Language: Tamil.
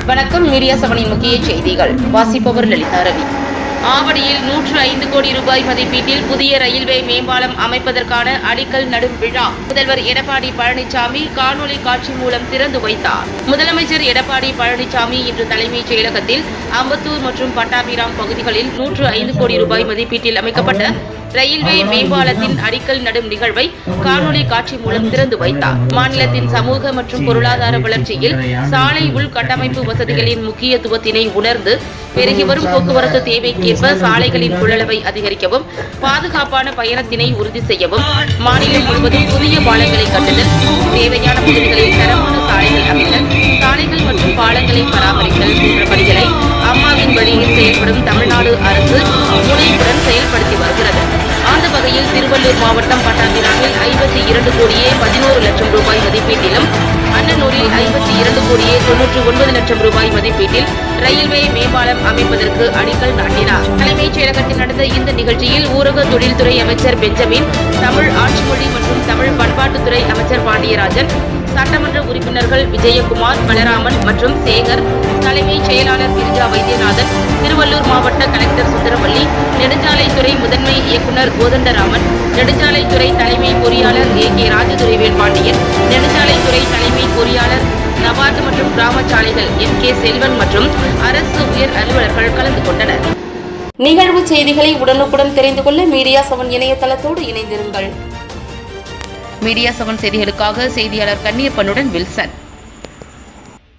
வணக்கம் மீடியா செவனின் முக்கிய செய்திகள் வாசிப்பவர் லலிதா ரவி ஆவடியில் நூற்று ஐந்து கோடி ரூபாய் மதிப்பீட்டில் புதிய ரயில்வே மேம்பாலம் அமைப்பதற்கான அடிக்கல் நடும் விழா முதல்வர் எடப்பாடி பழனிசாமி காணொலி காட்சி மூலம் திறந்து வைத்தார் முதலமைச்சர் எடப்பாடி பழனிசாமி இன்று தலைமைச் செயலகத்தில் அம்பத்தூர் மற்றும் பட்டாபிராம் பகுதிகளில் நூற்று ஐந்து கோடி ரூபாய் மதிப்பீட்டில் அமைக்கப்பட்ட ரயில்வே மேம்பாலத்தின் அடிக்கல் நடும் நிகழ்வை காணொலி காட்சி மூலம் திறந்து வைத்தார் மாநிலத்தின் சமூக மற்றும் பொருளாதார வளர்ச்சியில் சாலை உள்கட்டமைப்பு வசதிகளின் முக்கியத்துவத்தினை உணர்ந்து பெருகி வரும் போக்குவரத்து தேவைக்கேற்ப சாலைகளின் கொள்ளளவை அதிகரிக்கவும் பாதுகாப்பான பயணத்தினை உறுதி செய்யவும் மாநிலம் முழுவதும் புதிய பாலங்களை கட்டுதல் தேவையான பகுதிகளில் தரமான சாலைகள் அமைத்தல் சாலைகள் மற்றும் பாலங்களை பராமரித்தல் போன்ற பணிகளை அம்மாவின் வழியில் செயல்படும் தமிழ்நாடு அரசு முனைப்புடன் செயல்படுத்தி வருகிறது அந்த வகையில் திருவள்ளூர் மாவட்டம் பட்டாபிராமில் ஐம்பத்தி இரண்டு கோடியே பதினோரு லட்சம் ரூபாய் மதிப்பீட்டிலும் அன்னனூரில் ஐம்பத்தி இரண்டு கோடியே தொன்னூற்று ஒன்பது லட்சம் ரூபாய் மதிப்பீட்டில் ரயில்வே மேம்பாலம் அமைப்பதற்கு அடிக்கல் நாட்டினார் தலைமைச் செயலகத்தில் நடந்த இந்த நிகழ்ச்சியில் ஊரக தொழில்துறை அமைச்சர் பெஞ்சமின் தமிழ் ஆட்சி மொழி மற்றும் தமிழ் பண்பாட்டுத்துறை அமைச்சர் பாண்டியராஜன் சட்டமன்ற உறுப்பினர்கள் விஜயகுமார் பலராமன் மற்றும் சேகர் தலைமைச் செயலாளர் கிரிஜா வைத்தியநாதன் திருவள்ளூர் மாவட்ட கலெக்டர் சுந்தரவள்ளி நெடுஞ்சாலைத்துறை முதன்மை இயக்குநர் கோதண்டராமன் நெடுஞ்சாலைத்துறை தலைமை பொறியாளர் ஏ கே ராஜதுரைவேல் பாண்டியன் நெடுஞ்சாலைத்துறை தலைமை பொறியாளர் நபார்டு மற்றும் கிராம சாலைகள் எம் கே செல்வன் மற்றும் அரசு உயர் அலுவலர்கள் கலந்து கொண்டனர் நிகழ்வு செய்திகளை உடனுக்குடன் தெரிந்து கொள்ள மீடியா செவன் இணையதளத்தோடு இணைந்திருங்கள் மீடியா செவன் செய்திகளுக்காக செய்தியாளர் கன்னியப்பனுடன் வில்சன்